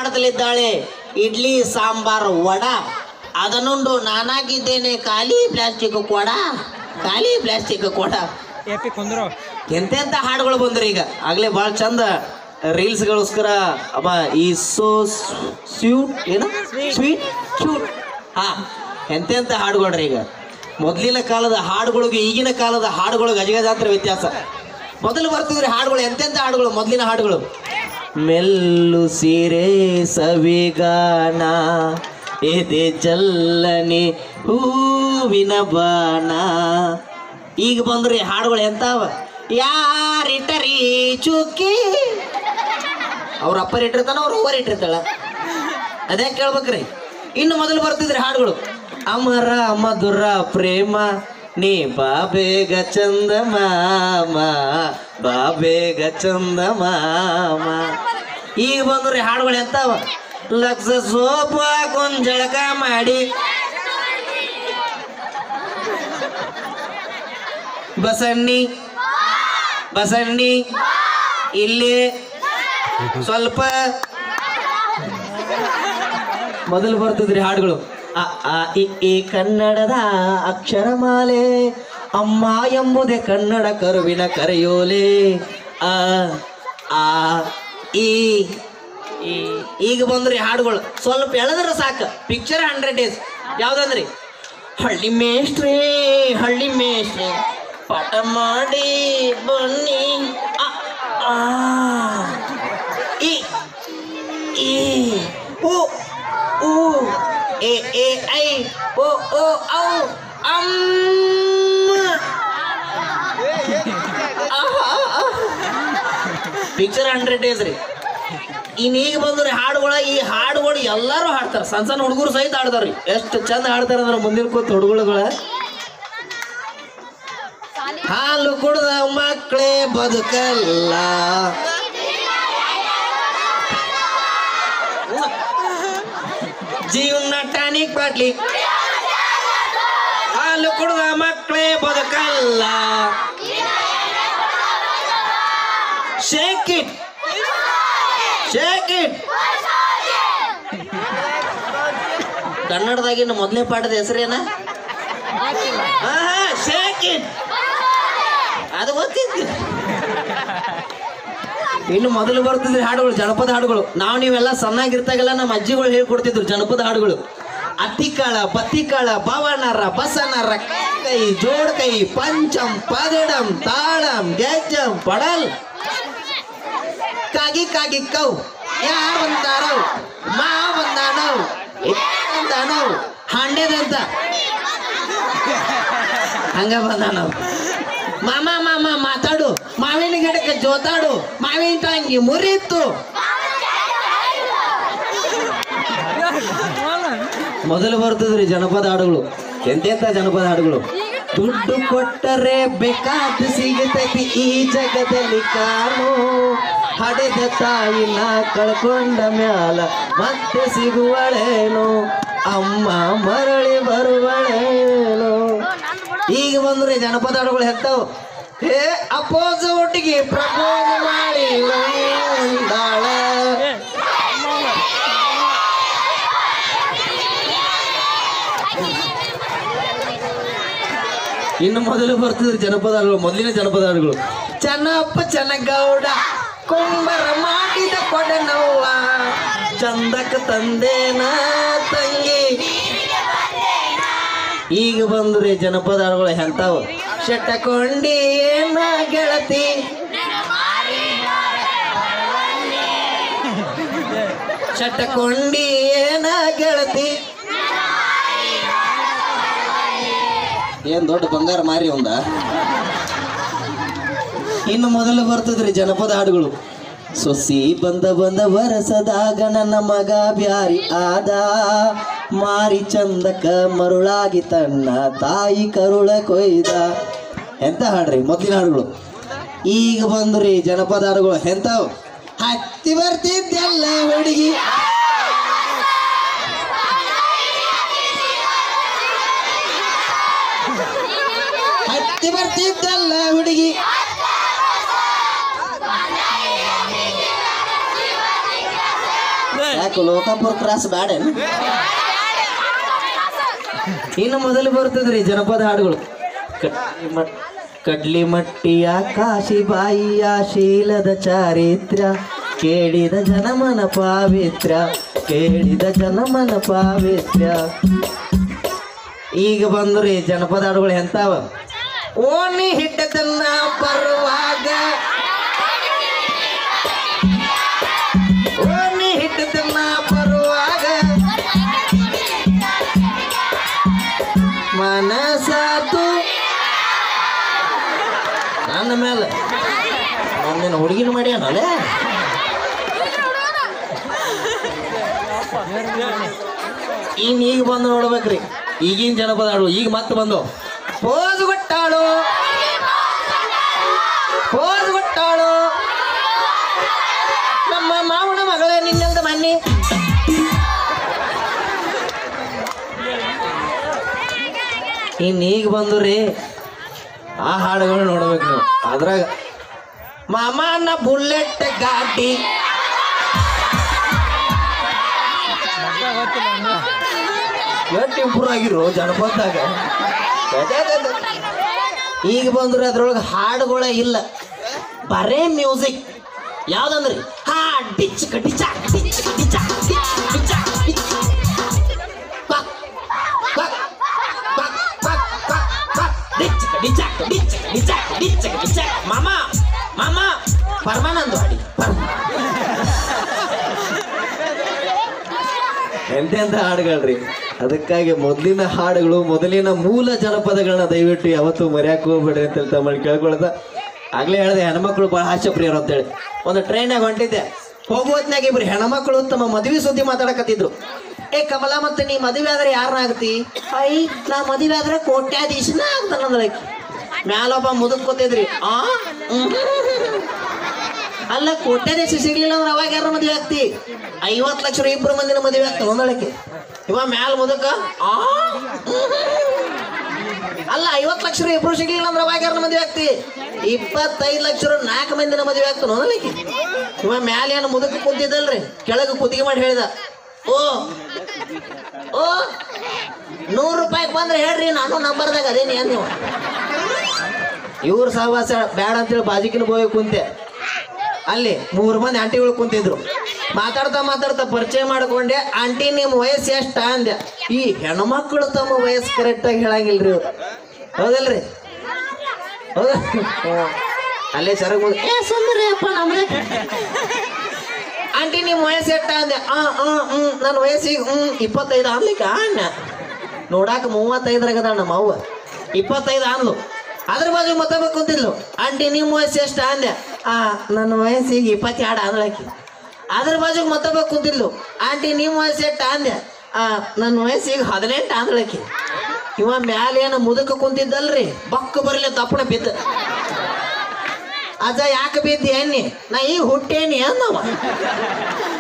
ಮಾಡ್ತಲಿದ್ದಾಳೆ ಇಡ್ಲಿ ಸಾಂಬಾರ್ ವಡ ಅದನ್ನುಂಡು ನಾನಾಗಿದ್ದೇನೆ ಖಾಲಿ ಪ್ಲಾಸ್ಟಿಕ್ ಕೊಡ ಖಾಲಿ ಪ್ಲಾಸ್ಟಿಕ್ ಕೊಡ ಎಪಿ ಕುಂದ್ರು ಎಂತೆಂತ ಹಾಡುಗಳು ಬಂದ್ರಿ ಈಗ ಆಗ್ಲೇ ಭಾಳ ಚಂದ ರೀಲ್ಸ್ಗೋಸ್ಕರ ಅಮ್ಮ ಈ ಸೋ ಸ್ವೀಟ್ ಏನು ಸ್ವೀಟ್ ಶೂಟ್ ಹಾ ಎಂತೆಂತ ಹಾಡುಗಳ್ರಿ ಈಗ ಮೊದಲಿನ ಕಾಲದ ಹಾಡುಗಳಿಗೆ ಈಗಿನ ಕಾಲದ ಹಾಡುಗಳಿಗೆ ಅಜಗಜಾಂತರ ವ್ಯತ್ಯಾಸ ಮೊದಲು ಬರ್ತಿದ್ರಿ ಹಾಡುಗಳು ಎಂತೆಂತ ಹಾಡುಗಳು ಮೊದಲಿನ ಹಾಡುಗಳು ಮೆಲ್ಲು ಸೀರೆ ಸವಿಗಾನ ಎದೆ ಚಲ್ಲನೆ ಹೂವಿನ ಬಾಣ ಈಗ ಬಂದ್ರಿ ಹಾಡುಗಳು ಎಂತಾವ ಯಾರಿಟ್ಟರಿ ಚುಕ್ಕಿ ಅವ್ರ ಅಪ್ಪರ್ ಇಟ್ಟಿರ್ತಾನ ಅವ್ರ ಅವ್ವರ್ ಇಟ್ಟಿರ್ತಾಳ ಅದೇ ಕೇಳ್ಬೇಕ್ರಿ ಇನ್ನು ಮೊದಲು ಬರ್ತಿದ್ರಿ ಹಾಡುಗಳು ಅಮರ ಮಧುರ ಪ್ರೇಮ ನೀ ಬಾಬೇಗ ಚಂದ ಮಾಮ ಬಾಬೇಗ ಚಂದ ಮಾಮ ಈಗ ಬಂದ್ರಿ ಹಾಡುಗಳು ಎಂತಾವ ಲಕ್ಷ ಸೋಪ ಜಳಕ ಮಾಡಿ ಬಸಣ್ಣಿ ಬಸಣ್ಣಿ ಇಲ್ಲಿ ಸ್ವಲ್ಪ ಮೊದಲು ಬರ್ತಿದ್ರಿ ಹಾಡುಗಳು ಅ ಆ ಇ ಈ ಕನ್ನಡದ ಅಕ್ಷರಮಾಲೆ ಅಮ್ಮ ಎಂಬುದೇ ಕನ್ನಡ ಕರುವಿನ ಕರೆಯೋಲೆ ಅ ಆ ಈ ಈ. ಈಗ ಬಂದ್ರಿ ಹಾಡುಗಳು ಸ್ವಲ್ಪ ಎಳೆದ್ರೆ ಸಾಕು ಪಿಕ್ಚರ್ ಹಂಡ್ರೆಡ್ ಡೇಸ್ ಯಾವ್ದಂದ್ರಿ ಹಳ್ಳಿ ಮೇಷ್ಟ್ರೇ ಹಳ್ಳಿ ಮೇಷ್ಟ್ರೇ ಪಾಠ ಮಾಡಿ ಬನ್ನಿ ಅ, ಆ ಇ ಈ ಉ ಉ ಎ ಎ ಐ ಓ ಓ ಔ ಅಮ್ಮ ಪಿಕ್ಚರ್ ಹಂಡ್ರೆಡ್ ಡೇಸ್ ರೀ ಇನ್ನು ಈಗ ಬಂದ್ರೆ ಹಾಡುಗಳ ಈ ಹಾಡುಗಳು ಎಲ್ಲರೂ ಹಾಡ್ತಾರೆ ಸಣ್ಣ ಸಣ್ಣ ಹುಡುಗರು ಸಹಿತ ಹಾಡ್ತಾರ್ರಿ ಎಷ್ಟು ಚಂದ ಹಾಡ್ತಾರೆ ಅಂದ್ರೆ ಮುಂದಿನ ಕೂತ್ ಹುಡುಗರುಗಳ ಹಾಲು ಕುಡ್ದ ಮಕ್ಕಳೇ ಬದುಕಲ್ಲ ಜೀವನ ಟಾನಿಕ್ ಬಾಟ್ಲಿ ಹಾಲು ಕುಡ್ದ ಮಕ್ಕಳೇ ಬದುಕಲ್ಲ ಶೇಕ್ ಇಟ್ ಶೇಕ್ ಇಟ್ ಕನ್ನಡದಾಗಿನ ಮೊದಲನೇ ಪಾಠದ ಹೆಸರೇನ ಶೇಕ್ ಇಟ್ ಅದು ಗೊತ್ತಿತ್ತು ಇನ್ನು ಮೊದಲು ಬರ್ತಿದ್ರಿ ಹಾಡುಗಳು ಜನಪದ ಹಾಡುಗಳು ನಾವು ನೀವೆಲ್ಲ ಸಣ್ಣಾಗಿರ್ತಾಗೆಲ್ಲ ನಮ್ಮ ಅಜ್ಜಿಗಳು ಹೇಳ್ಕೊಡ್ತಿದ್ರು ಜನಪದ ಹಾಡುಗಳು ಅತ್ತಿಕಾಳ ಬತ್ತಿಕಾಳ ಬವಣರ ಬಸನರ ಕೈ ಜೋಡ್ ಕೈ ಪಂಚಂ ಪಗಡಂ ತಾಳಂ ಗೆಜ್ಜಂ ಪಡಲ್ ಕಾಗಿ ಕಾಗಿ ಕೌ ಯಾರು ಬಂದಾರೋ ಮಾ ಬಂದಾನೋ ಬಂದಾನೋ ಹಾಂಡೆದಂತ ಹಂಗ ಬಂದಾನೋ ಮಾಮ ಮಾಮ ಮಾತಾಡು ಮಾವಿನ ಗಿಡಕ್ಕೆ ಜೋತಾಡು ಮಾವಿನ ಟಾಂಗಿ ಮುರಿತು ಮೊದಲು ಬರ್ತದ್ರಿ ಜನಪದ ಹಾಡುಗಳು ಎಂತೆಂತ ಜನಪದ ಹಾಡುಗಳು ದುಡ್ಡು ಕೊಟ್ಟರೆ ಬೇಕಾದ ಸಿಗುತ್ತೈತಿ ಈ ಜಗದಲ್ಲಿ ಕಾಣು ಹಡೆದ ತಾಯಿನ ಕಳ್ಕೊಂಡ ಮ್ಯಾಲ ಮತ್ತೆ ಸಿಗುವಳೇನು ಅಮ್ಮ ಮರಳಿ ಬರುವಳೇನು ಈಗ ಬಂದ್ರೆ ಜನಪದ ಹಾಡುಗಳು ಹೆತ್ತಾವು ಹೇ ಅಪೋಸ ಒಟ್ಟಿಗೆ ಪ್ರಪೋಸ್ ಮಾಡಿ ಒಂದಾಳ ಇನ್ನು ಮೊದಲು ಬರ್ತಿದ್ರು ಜನಪದ ಹಾಡುಗಳು ಮೊದಲಿನ ಜನಪದ ಹಾಡುಗಳು ಚೆನ್ನಪ್ಪ ಚೆನ್ನಗೌಡ ಕುಂಬರ ಮಾಡಿದ ಕೊಡನವ್ವ ಚಂದಕ ತಂದೇನ ತಂಗಿ ಈಗ ಬಂದ್ರಿ ಜನಪದ ಹಾಡುಗಳು ಎಂತಾವು ಶೆಟ್ಟಕೊಂಡಿ ಏನ ಗೆಳತಿ ಶೆಟ್ಟಕೊಂಡಿ ಏನ ಗೆಳತಿ ಏನ್ ದೊಡ್ಡ ಬಂಗಾರ ಮಾರಿ ಒಂದ ಇನ್ನು ಮೊದಲು ಬರ್ತದ್ರಿ ಜನಪದ ಹಾಡುಗಳು ಸೊಸಿ ಬಂದ ಬಂದ ವರಸದಾಗ ನನ್ನ ಮಗ ಬ್ಯಾರಿ ಆದ ಮಾರಿ ಚಂದಕ ಮರುಳಾಗಿ ತನ್ನ ತಾಯಿ ಕರುಳ ಕೊಯ್ದ ಎಂತ ಹಾಡ್ರಿ ಮೊದಲಿನ ಹಾಡುಗಳು ಈಗ ಬಂದ್ರಿ ಜನಪದ ಹಾಡುಗಳು ಎಂತಾವ್ ಹತ್ತಿ ಬರ್ತಿದ್ದೆಲ್ಲ ಹುಡುಗಿ ಹತ್ತಿ ಬರ್ತಿದ್ದಲ್ಲ ಹುಡುಗಿ ಯಾಕೆ ಲೋಕಾಪುರ ಕ್ರಾಸ್ ಬ್ಯಾಡೇನು ಇನ್ನು ಮೊದಲು ಬರ್ತದ್ರಿ ಜನಪದ ಹಾಡುಗಳು ಕಡ್ಲಿ ಮಟ್- ಕಡ್ಲಿ ಮಟ್ಟಿಯ ಕಾಶಿಬಾಯಿಯ ಶೀಲದ ಚಾರಿತ್ರ್ಯ ಕೇಳಿದ ಜನಮನ ಪಾವಿತ್ರ ಕೇಳಿದ ಜನಮನ ಪಾವಿತ್ರ್ಯ ಈಗ ಬಂದ್ರಿ ಜನಪದ ಹಾಡುಗಳು ಎಂತಾವ ಓಣಿ ಹಿಟ್ಟದನ್ನ ಬರುವಾಗ ಓಣಿ ಹಿಟ್ಟದನ್ನ ಬರುವಾಗ ಮನಸಾತು ನನ್ನ ಮೇಲೆ ನನ್ನ ಹುಡುಗಿನ ಮಾಡ್ಯಾನಲ್ಲೇ ಇನ್ ಈಗ ಬಂದು ನೋಡ್ಬೇಕ್ರಿ ಈಗಿನ ಜನಪದ ಹಾಡು ಈಗ ಮತ್ತೆ ಬಂದು ಪೋಸ್ ಕೊಟ್ಟಾಳು ಪೋಸ್ ಕೊಟ್ಟಾಳು ನಮ್ಮ ಮಾವನ ಮಗಳೇ ನಿನ್ನಲ್ದ ಮನ್ನಿ ಇನ್ ಈಗ ಬಂದು ರೀ ಆ ಹಾಡುಗಳು ನೋಡ್ಬೇಕು ನೀವು ಅದ್ರಾಗ ಮಾಮನ ಬುಲೆಟ್ ಗಾಡಿ ಎಷ್ಟು ಇಂಪ್ರೂವ್ ಆಗಿರು ಜನಪದದಾಗ ಈಗ ಬಂದ್ರೆ ಅದ್ರೊಳಗೆ ಹಾಡುಗಳೇ ಇಲ್ಲ ಬರೇ ಮ್ಯೂಸಿಕ್ ಯಾವ್ದಂದ್ರಿ ಹಾ ಡಿಚ್ ಡಿಚ ಡಿಚ್ ಡಿಚ ಡಿಚ ಡಿಚ quack, quack, quack, quack, quack, quack. ಡಿಚ್ ಡಿಚ ಡಿಚ್ ಡಿಚ ಡಿಚ್ ಡಿಚ ಮಾಮ ಮಾಮ ಪರಮಾನಂದ ಹಾಡಿ ಪರ್- ಎಂತೆಂಥ ಹಾಡುಗಳ್ರಿ ಅದಕ್ಕಾಗಿ ಮೊದಲಿನ ಹಾಡುಗಳು ಮೊದಲಿನ ಮೂಲ ಜನಪದಗಳನ್ನ ದಯವಿಟ್ಟು ಯಾವತ್ತೂ ಮರ್ಯಾಕ ಹೋಗ್ಬೇಡ್ರಿ ಅಂತ ಹೇಳಿ ತಮ್ಮಲ್ಲಿ ಕೇಳ್ಕೊಳ್ದ ಆಗ್ಲೇ ಹೇಳಿದೆ ಹೆಣ್ಮಕ್ಳು ಭಾಳ ಹಾಸ್ಯಪ್ರಿಯರು ಅಂತೇಳಿ ಒಂದು ಟ್ರೈನಾಗ ಹೊಂಟಿದ್ದೆ ಹೋಗುವತ್ನಾಗ ಇಬ್ರು ಹೆಣ್ಮಕ್ಳು ತಮ್ಮ ಮದುವೆ ಸುದ್ದಿ ಮಾತಾಡಕತ್ತಿದ್ರು ಏ ಕಮಲ ಮತ್ತೆ ನೀ ಮದುವೆ ಆದ್ರೆ ಯಾರನ್ನ ಆಗ್ತಿ ಐ ನಾ ಮದುವೆ ಆದ್ರೆ ಕೋಟ್ಯಾಧೀಶನ ಆಗ್ತಾನಂದ್ರೆ ಮ್ಯಾಲೊಬ್ಬ ಮುದುಕ್ ಕೂತಿದ್ರಿ ಆ ಹ್ಮ್. ಅಲ್ಲ ಕೋಟ್ಯಾಧೀಶ ಸಿಗ್ಲಿಲ್ಲ ಅಂದ್ರೆ ಅವಾಗ ಯಾರ ಮದುವೆ ಆಗ್ತಿ ಐವತ್ತು ಲಕ್ಷ ರೂಪಾಯಿ ಇಬ್ರು ಮಂದಿನ ಮದುವೆ ಆಗ್ತಾವ ಒಂದಳಕ್ಕೆ ಇವ ಮ್ಯಾಲ ಮುದಕ ಆ ಅಲ್ಲ ಐವತ್ತು ಲಕ್ಷ ರೂಪಾಯಿ ಇಬ್ರು ಸಿಗ್ಲಿಲ್ಲ ಅಂದ್ರೆ ಅವಾಗ ಯಾರ ಮದುವೆ ಆಗ್ತಿ ಇಪ್ಪತ್ತೈದು ಲಕ್ಷ ರೂಪಾಯಿ ನಾಲ್ಕು ಮಂದಿನ ಮದುವೆ ಆಗ್ತಾನ ಒಂದಳಕ್ಕೆ ಇವ ಮ್ಯಾಲ ಏನು ಮುದಕ ಕುಂತಿದ್ದಲ್ರಿ ಕೆಳಗೆ ಕುತ್ತಿಗೆ ಮಾಡಿ ಹೇಳಿದ ಓ ಓ ನೂರು ರೂಪಾಯಿಗೆ ಬಂದ್ರೆ ಹೇಳ್ರಿ ನಾನು ನಂಬರ್ದಾಗ ಅದೇನಿ ಅಂದ್ ನೀವು ಇವ್ರ ಸಹವಾಸ ಬೇಡ ಅಂತೇಳಿ ಬಾಜಿಕಿನ ಬೋಯ್ ಕುಂತೆ ಅಲ್ಲಿ ಮೂರು ಮಂದಿ ಆಂಟಿಗಳು ಕುಂತಿದ್ರು ಮಾತಾಡ್ತಾ ಮಾತಾಡ್ತಾ ಪರಿಚಯ ಮಾಡ್ಕೊಂಡೆ ಆಂಟಿ ನಿಮ್ಮ ವಯಸ್ಸು ಎಷ್ಟ ಅಂದೆ ಈ ಹೆಣ್ಮಕ್ಳು ತಮ್ಮ ವಯಸ್ಸು ಕರೆಕ್ಟಾಗಿ ಹೇಳಂಗಿಲ್ರಿ ಇವ್ರು ಹೌದಲ್ರಿ ಹೌದ ಹ್ಮ್. ಅಲ್ಲೇ ಸರಗ್ ಮುಂದೆ ಏ ಸುಮ್ಮನೆ ಅಪ್ಪ ನಮ್ದೆ ಆಂಟಿ ನಿಮ್ಮ ವಯಸ್ಸು ಎಷ್ಟ ಅಂದೆ ಆ ಆ ಹ್ಮ್ ನನ್ನ ವಯಸ್ಸಿಗೆ ಹ್ಮ್ ಇಪ್ಪತ್ತೈದು ಅನ್ಲಿಕ್ಕ ಅಣ್ಣ ನೋಡಾಕ ಮೂವತ್ತೈದರಾಗದ ನಮ್ಮ ಅವ್ವ ಇಪ್ಪತ್ತೈದು ಅಂದ್ಲು ಅದ್ರ ಬಾಜು ಮತ್ತೊಬ್ಬ ಕುಂತಿದ್ಲು ಆಂಟಿ ನಿಮ್ಮ ವಯಸ್ಸು ಎಷ್ಟು ಅಂದೆ ಆ ನನ್ನ ವಯಸ್ಸಿಗೆ ಇಪ್ಪತ್ತೆರಡು ಅಂದ್ಳಾಕಿ ಅದ್ರ ಬಾಜುಗೆ ಮತ್ತೊಬ್ಬ ಕುಂತಿದ್ಲು ಆಂಟಿ ನಿಮ್ಮ ವಯಸ್ಸು ಎಷ್ಟು ಅಂದೆ ಆ ನನ್ನ ವಯಸ್ಸಿಗೆ ಹದಿನೆಂಟು ಅಂದ್ಳಾಕಿ ಇವ ಮ್ಯಾಲೇನ ಮುದಕ ಕುಂತಿದ್ದಲ್ರಿ ಬಕ್ಕ ಬರಲಿ ತಪ್ಪಣ ಬಿದ್ದ ಅದ ಯಾಕೆ ಬಿದ್ದಿ ಎಣ್ಣಿ ನಾ ಈಗ ಹುಟ್ಟೇನಿ ಅಂದವ